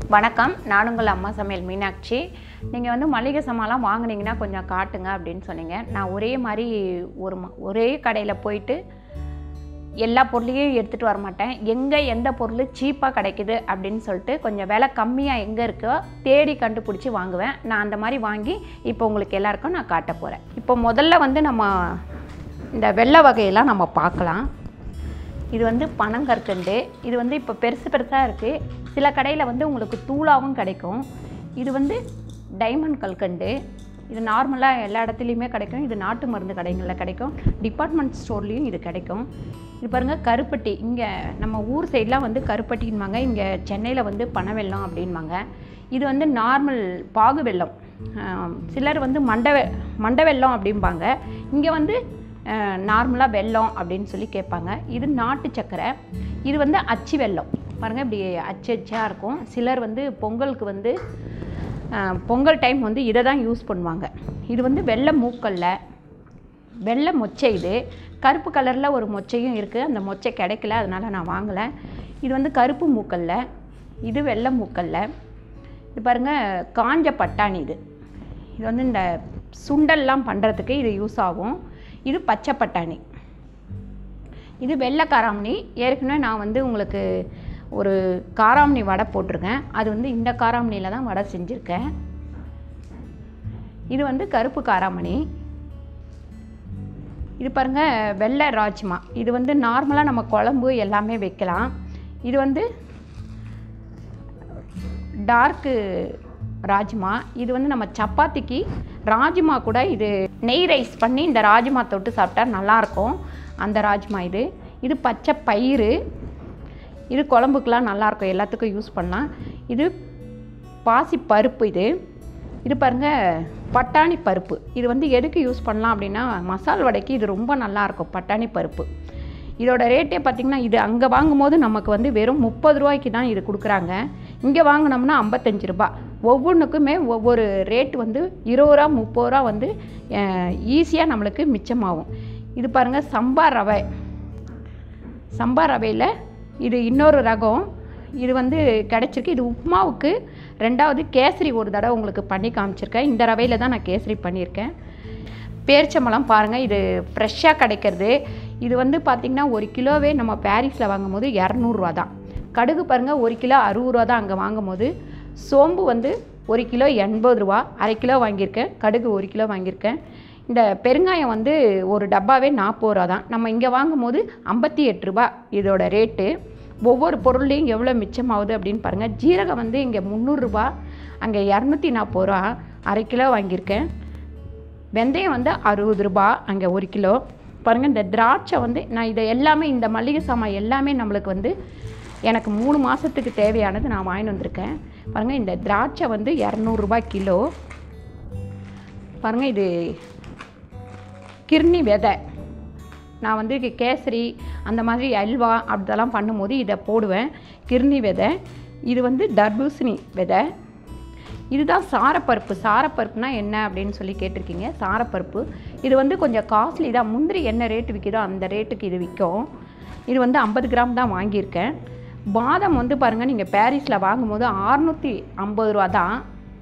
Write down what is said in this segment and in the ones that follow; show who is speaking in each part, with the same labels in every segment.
Speaker 1: வணக்கம் நான் உங்கள் அம்மா சமையல் மீனாட்சி நீங்கள் வந்து மளிகை சாமான்லாம் வாங்குனீங்கன்னா கொஞ்சம் காட்டுங்க அப்படின்னு சொன்னீங்க நான் ஒரே மாதிரி ஒரு ம- ஒரே கடையில் போயிட்டு எல்லா பொருளையும் எடுத்துகிட்டு வர மாட்டேன் எங்கே எந்த பொருள் சீப்பாக கிடைக்குது அப்படின்னு சொல்லிட்டு கொஞ்சம் விலை கம்மியாக எங்கே இருக்கோ தேடி கண்டுபிடிச்சி வாங்குவேன் நான் அந்த மாதிரி வாங்கி இப்போ உங்களுக்கு எல்லாருக்கும் நான் காட்ட போகிறேன் இப்போ முதல்ல வந்து நம்ம இந்த வெள்ளை வகையெல்லாம் நம்ம பார்க்கலாம் இது வந்து பனங்கற்கண்டு இது வந்து இப்போ பெருசு பெருசாக இருக்குது சில கடையில் வந்து உங்களுக்கு தூளாகவும் கிடைக்கும் இது வந்து டைமண்ட் கல்கண்டு இது நார்மலாக எல்லா இடத்துலையுமே கிடைக்கும் இது நாட்டு மருந்து கடைகளில் கிடைக்கும் டிபார்ட்மெண்ட் ஸ்டோர்லேயும் இது கிடைக்கும் இது பாருங்கள் கருப்பட்டி இங்கே நம்ம ஊர் சைட்லாம் வந்து கருப்பட்டின்பாங்க இங்கே சென்னையில் வந்து பனவெல்லம் அப்படின்பாங்க இது வந்து நார்மல் பாகு வெல்லம் ஆம், சிலர் வந்து மண்டை வெ- மண்டை வெல்லம் அப்படிம்பாங்க இங்கே வந்து நார்மலாக வெல்லம் அப்படின்னு சொல்லி கேட்பாங்க இது நாட்டு சக்கரை இது வந்து அச்சு வெல்லம் பாருங்கள் இப்படி அச்சு அச்சாக இருக்கும் சிலர் வந்து பொங்கலுக்கு வந்து அஹ், பொங்கல் டைம் வந்து இதை தான் யூஸ் பண்ணுவாங்க இது வந்து வெள்ளை மூக்கல்ல வெள்ளை மொச்சை இது கருப்பு கலரில் ஒரு மொச்சையும் இருக்குது அந்த மொச்சை கிடைக்கல அதனால் நான் வாங்கலை இது வந்து கருப்பு மூக்கல்ல இது வெள்ளை மூக்கல்ல இது பாருங்கள் காஞ்ச பட்டாணி இது இது வந்து இந்த சுண்டல்லாம் பண்ணுறதுக்கு இது யூஸ் ஆகும் இது பச்சை பட்டாணி இது வெள்ளை காராமணி ஏற்கனவே நான் வந்து உங்களுக்கு ஒரு காராமணி வடை போட்டிருக்கேன் அது வந்து இந்த காராமணியில் தான் வடை செஞ்சுருக்கேன் இது வந்து கருப்பு காராமணி இது பாருங்க வெள்ளை ராஜ்மா இது வந்து நார்மலாக நம்ம குழம்பு எல்லாமே வைக்கலாம் இது வந்து டார்க்கு ராஜ்மா இது வந்து நம்ம சப்பாத்திக்கு ராஜ்மா கூட இது நெய் ரைஸ் பண்ணி இந்த ராஜ்மா தொட்டு சாப்பிட்டா நல்லாயிருக்கும் அந்த ராஜ்மா இது இது பச்சை பயிறு இது குழம்புக்கெலாம் நல்லாயிருக்கும் எல்லாத்துக்கும் யூஸ் பண்ணலாம் இது பாசி பருப்பு இது இது பாருங்க பட்டாணி பருப்பு இது வந்து எதுக்கு யூஸ் பண்ணலாம் அப்படின்னா மசால் வடைக்கு இது ரொம்ப நல்லாயிருக்கும் பட்டாணி பருப்பு இதோட ரேட்டே பார்த்திங்கன்னா இது அங்கே வாங்கும்போது நமக்கு வந்து வெறும் முப்பது ரூபாய்க்கு தான் இது கொடுக்குறாங்க இங்கே வாங்கினோம்னா ஐம்பத்தஞ்சு ரூபா ஒவ்வொன்றுக்குமே ஒவ்வொரு ரேட் வந்து இருபது ரூபா முப்பது ரூபா வந்து ஈஸியாக நம்மளுக்கு மிச்சமாகும் இது பாருங்கள் சம்பா ரவை சம்பா ரவையில் இது இன்னொரு ரகம் இது வந்து கிடச்சிருக்கு இது உப்புமாவுக்கு ரெண்டாவது கேசரி ஒரு தடவை உங்களுக்கு பண்ணி காமிச்சிருக்கேன் இந்த ரவையில் தான் நான் கேசரி பண்ணியிருக்கேன் பேரிச்சம்பழம் பாருங்கள் இது ஃப்ரெஷ்ஷாக கிடைக்கிறது இது வந்து பார்த்திங்கன்னா ஒரு கிலோவே நம்ம பாரிஸில் வாங்கும்போது இரநூறுவா தான் கடுகு பாருங்கள் ஒரு கிலோ அறுபது ரூபா தான் அங்கே வாங்கும்போது சோம்பு வந்து ஒரு கிலோ எண்பது ரூபா அரை கிலோ வாங்கியிருக்கேன் கடுகு ஒரு கிலோ வாங்கியிருக்கேன் இந்த பெருங்காயம் வந்து ஒரு டப்பாவே நாற்பது ரூபா தான் நம்ம இங்கே வாங்கும்போது ஐம்பத்தி எட்டு ரூபா இதோட ரேட்டு ஒவ்வொரு பொருள்லையும் எவ்வளோ மிச்சமாகுது அப்படின்னு பாருங்கள் ஜீரகம் வந்து இங்கே முந்நூறுரூபா அங்கே இரநூத்தி நாற்பது ரூபா அரை கிலோ வாங்கியிருக்கேன் வெந்தயம் வந்து அறுபது ரூபா அங்கே ஒரு கிலோ பாருங்கள் இந்த திராட்சை வந்து நான் இதை எல்லாமே இந்த மளிகை சாமான் எல்லாமே நம்மளுக்கு வந்து எனக்கு மூணு மாதத்துக்கு தேவையானது நான் வாங்கிட்டு வந்திருக்கேன் பாருங்கள் இந்த திராட்சை வந்து இரநூறுபா கிலோ பாருங்கள் இது கிர்னி விதை நான் வந்து கே- கேசரி அந்த மாதிரி அல்வா அப்படிதெல்லாம் பண்ணும்போது இதை போடுவேன் கிர்னி விதை இது வந்து தர்பூசணி விதை இதுதான் சாரப்பருப்பு சாரப்பருப்புனா என்ன அப்படின்னு சொல்லி கேட்டிருக்கீங்க சாரப்பருப்பு இது வந்து கொஞ்சம் காஸ்ட்லி தான் முந்திரி என்ன ரேட்டு விற்கிதோ அந்த ரேட்டுக்கு இது விற்கும் இது வந்து ஐம்பது கிராம் தான் வாங்கியிருக்கேன் பாதாம் வந்து பாருங்கள் நீங்கள் பாரிஸில் வாங்கும்போது அறுநூற்றி ஐம்பது ரூபா தான்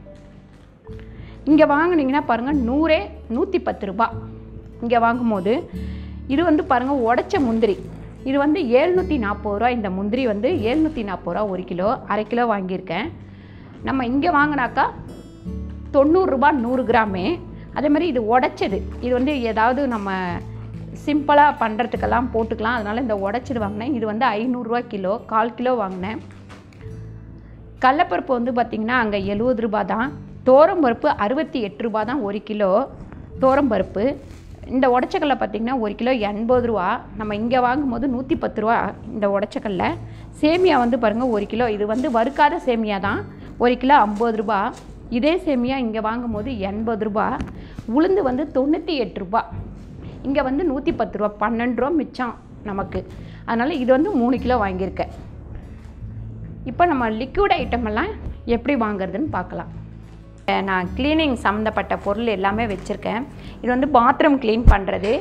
Speaker 1: இங்கே வாங்குனீங்கன்னா பாருங்கள் நூறே நூற்றி பத்து ரூபா இங்கே வாங்கும்போது இது வந்து பாருங்கள் உடைச்ச முந்திரி இது வந்து ஏழ்நூற்றி நாற்பது ரூபா இந்த முந்திரி வந்து ஏழ்நூற்றி நாற்பது ரூபா ஒரு கிலோ அரை கிலோ வாங்கியிருக்கேன் நம்ம இங்கே வாங்கினாக்கா தொண்ணூறுரூபா நூறு கிராமே அதே மாதிரி இது உடைச்சது இது வந்து ஏதாவது நம்ம சிம்பிளாக பண்ணுறதுக்கெல்லாம் போட்டுக்கலாம் அதனால் இந்த உடைச்சது வாங்கினேன் இது வந்து ஐநூறுரூவா கிலோ கால் கிலோ வாங்கினேன் கடலப்பருப்பு வந்து பார்த்திங்கன்னா அங்கே எழுபது ரூபா தான் பருப்பு அறுபத்தி எட்டு ரூபா தான் ஒரு கிலோ பருப்பு இந்த உடச்சக்கல்ல பார்த்திங்கன்னா ஒரு கிலோ எண்பது ரூபா நம்ம இங்கே வாங்கும்போது நூற்றி பத்து ரூபா இந்த உடச்சக்கல்ல சேமியா வந்து பாருங்கள் ஒரு கிலோ இது வந்து வறுக்காத சேமியா தான் ஒரு கிலோ ஐம்பது ரூபா இதே சேமியா இங்கே வாங்கும்போது எண்பது ரூபா உளுந்து வந்து தொண்ணூற்றி எட்டு ரூபா இங்கே வந்து நூற்றி பத்து ரூபா பன்னெண்டு ரூபா மிச்சம் நமக்கு அதனால் இது வந்து மூணு கிலோ வாங்கியிருக்கேன் இப்போ நம்ம லிக்விட் ஐட்டம் எல்லாம் எப்படி வாங்குறதுன்னு பார்க்கலாம் அஹ் நான் க்ளீனிங் சம்மந்தப்பட்ட பொருள் எல்லாமே வச்சுருக்கேன் இது வந்து பாத்ரூம் க்ளீன் பண்ணுறது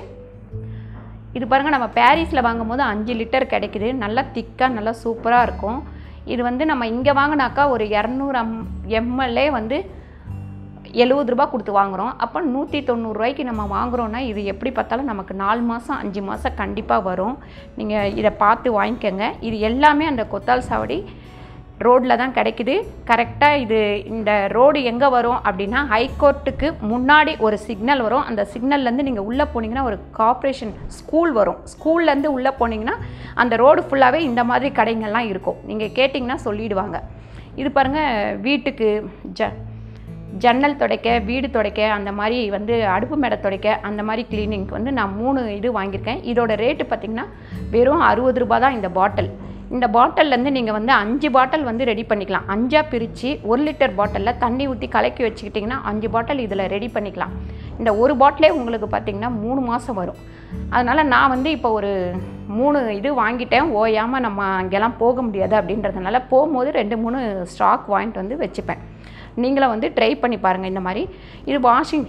Speaker 1: இது பாருங்கள் நம்ம பாரிஸில் வாங்கும்போது அஞ்சு லிட்டர் கிடைக்குது நல்லா திக்காக நல்லா சூப்பராக இருக்கும் இது வந்து நம்ம இங்கே வாங்கினாக்கா ஒரு இரநூறு எம் எம்எல்ஏ வந்து எழுபது ரூபா கொடுத்து வாங்குகிறோம் அப்போ நூற்றி தொண்ணூறுரூவாய்க்கு நம்ம வாங்குகிறோன்னா இது எப்படி பார்த்தாலும் நமக்கு நாலு மாதம் அஞ்சு மாதம் கண்டிப்பாக வரும் நீங்கள் இதை பார்த்து வாங்கிக்கோங்க இது எல்லாமே அந்த கொத்தால் சாவடி ரோட்டில் தான் கிடைக்குது கரெக்டாக இது இந்த ரோடு எங்கே வரும் அப்படின்னா ஹைகோர்ட்டுக்கு முன்னாடி ஒரு சிக்னல் வரும் அந்த சிக்னல்லேருந்து நீங்கள் உள்ளே போனீங்கன்னா ஒரு கார்ப்பரேஷன் ஸ்கூல் வரும் ஸ்கூல்லேருந்து உள்ளே போனீங்கன்னா அந்த ரோடு ஃபுல்லாகவே இந்த மாதிரி கடைங்கள்லாம் இருக்கும் நீங்கள் கேட்டிங்கன்னா சொல்லிடுவாங்க இது பாருங்கள் வீட்டுக்கு ஜ ஜன்னல் துடைக்க வீடு துடைக்க அந்த மாதிரி வந்து அடுப்பு மேடை துடைக்க அந்த மாதிரி கிளீனிங்க்கு வந்து நான் மூணு இது வாங்கியிருக்கேன் இதோட ரேட்டு பார்த்திங்கன்னா வெறும் அறுபது ரூபா தான் இந்த பாட்டில் இந்த பாட்டில்லேருந்து நீங்கள் வந்து அஞ்சு பாட்டில் வந்து ரெடி பண்ணிக்கலாம் அஞ்சாக பிரித்து ஒரு லிட்டர் பாட்டிலில் தண்ணி ஊற்றி கலக்கி வச்சுக்கிட்டிங்கன்னா அஞ்சு பாட்டில் இதில் ரெடி பண்ணிக்கலாம் இந்த ஒரு பாட்டிலே உங்களுக்கு பார்த்திங்கன்னா மூணு மாதம் வரும் அதனால் நான் வந்து இப்போ ஒரு மூணு இது வாங்கிட்டேன் ஓயாமல் நம்ம அங்கெல்லாம் போக முடியாது அப்படின்றதுனால போகும்போது ரெண்டு மூணு ஸ்டாக் வாங்கிட்டு வந்து வச்சுப்பேன் நீங்களும் வந்து ட்ரை பண்ணி பாருங்கள் இந்த மாதிரி இது வாஷிங்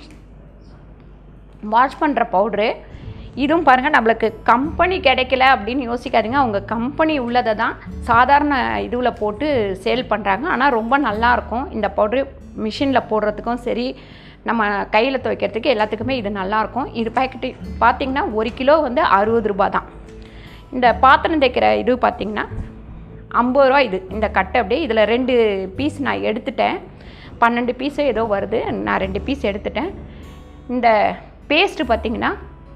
Speaker 1: வாஷ் பண்ணுற பவுட்ரு இதுவும் பாருங்கள் நம்மளுக்கு கம்பெனி கிடைக்கல அப்படின்னு யோசிக்காதீங்க அவங்க கம்பெனி உள்ளதை தான் சாதாரண இதுவில் போட்டு சேல் பண்ணுறாங்க ஆனால் ரொம்ப நல்லாயிருக்கும் இந்த பவுட்ரு மிஷினில் போடுறதுக்கும் சரி நம்ம கையில் துவைக்கிறதுக்கு எல்லாத்துக்குமே இது நல்லாயிருக்கும் இது பேக்கெட்டு பார்த்திங்கன்னா ஒரு கிலோ வந்து அறுபது ரூபா தான் இந்த பாத்திரம் தைக்கிற இது பார்த்திங்கன்னா ஐம்பது ரூபா இது இந்த கட்டை அப்படியே இதில் ரெண்டு பீஸ் நான் எடுத்துட்டேன் பன்னெண்டு பீஸு ஏதோ வருது நான் ரெண்டு பீஸ் எடுத்துட்டேன் இந்த பேஸ்ட்டு பார்த்திங்கன்னா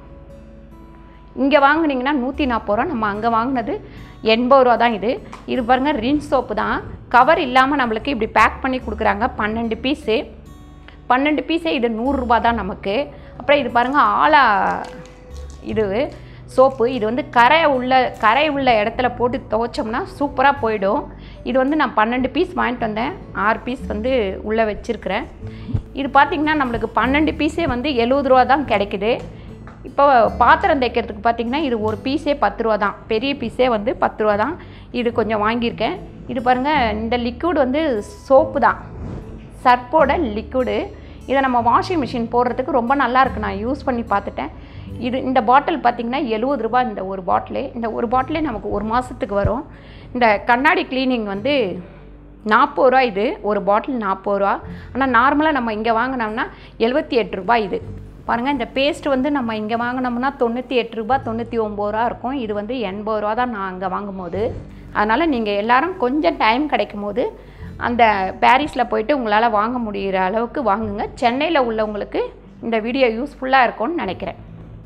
Speaker 1: இங்கே வாங்குனீங்கன்னா நூற்றி நாற்பது ரூபா நம்ம அங்கே வாங்கினது எண்பது ரூபா தான் இது இது பாருங்கள் ரின்ஸ் சோப்பு தான் கவர் இல்லாமல் நம்மளுக்கு இப்படி பேக் பண்ணி கொடுக்குறாங்க பன்னெண்டு பீஸு பன்னெண்டு பீஸே இது நூறுரூபா தான் நமக்கு அப்புறம் இது பாருங்கள் ஆலா இது சோப்பு இது வந்து கரை உள்ள கரை உள்ள இடத்துல போட்டு துவைச்சோம்னா சூப்பராக போயிடும் இது வந்து நான் பன்னெண்டு பீஸ் வாங்கிட்டு வந்தேன் ஆறு பீஸ் வந்து உள்ளே வச்சுருக்கிறேன் இது பார்த்திங்கன்னா நம்மளுக்கு பன்னெண்டு பீஸே வந்து எழுபது ரூபா தான் கிடைக்குது இப்போ பாத்திரம் தைக்கிறதுக்கு பார்த்திங்கன்னா இது ஒரு பீஸே பத்து ரூபா தான் பெரிய பீஸே வந்து பத்து ரூபா தான் இது கொஞ்சம் வாங்கியிருக்கேன் இது பாருங்கள் இந்த லிக்விட் வந்து சோப்பு தான் சர்ப்போட லிக்விடு இதை நம்ம வாஷிங் மிஷின் போடுறதுக்கு ரொம்ப நல்லா இருக்கு நான் யூஸ் பண்ணி பார்த்துட்டேன் இது இந்த பாட்டில் பார்த்திங்கன்னா எழுபது ரூபா இந்த ஒரு பாட்டிலே இந்த ஒரு பாட்டிலே நமக்கு ஒரு மாதத்துக்கு வரும் இந்த கண்ணாடி க்ளீனிங் வந்து நாற்பது ரூபா இது ஒரு பாட்டில் நாற்பது ரூபா ஆனால் நார்மலாக நம்ம இங்கே வாங்கினோம்னா எழுபத்தி எட்டு ரூபாய் இது பாருங்கள் இந்த பேஸ்ட் வந்து நம்ம இங்கே வாங்கினோம்னா தொண்ணூற்றி எட்டு ரூபா தொண்ணூற்றி ஒம்பது ரூபா இருக்கும் இது வந்து எண்பது ரூபா தான் நான் அங்கே வாங்கும்போது அதனால் நீங்கள் எல்லாரும் கொஞ்சம் டைம் கிடைக்கும் போது அந்த பாரிஸில் போயிட்டு உங்களால் வாங்க முடிகிற அளவுக்கு வாங்குங்க சென்னையில் உள்ளவங்களுக்கு இந்த வீடியோ யூஸ்ஃபுல்லாக இருக்கும்னு நினைக்கிறேன்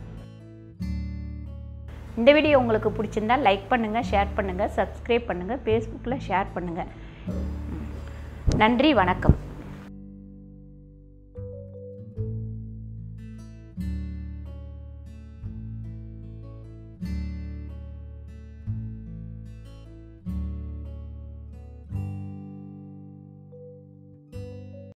Speaker 1: இந்த வீடியோ உங்களுக்கு பிடிச்சிருந்தா லைக் பண்ணுங்கள் ஷேர் பண்ணுங்கள் சப்ஸ்கிரைப் பண்ணுங்கள் ஃபேஸ்புக்கில் ஷேர் பண்ணுங்கள் நன்றி வணக்கம்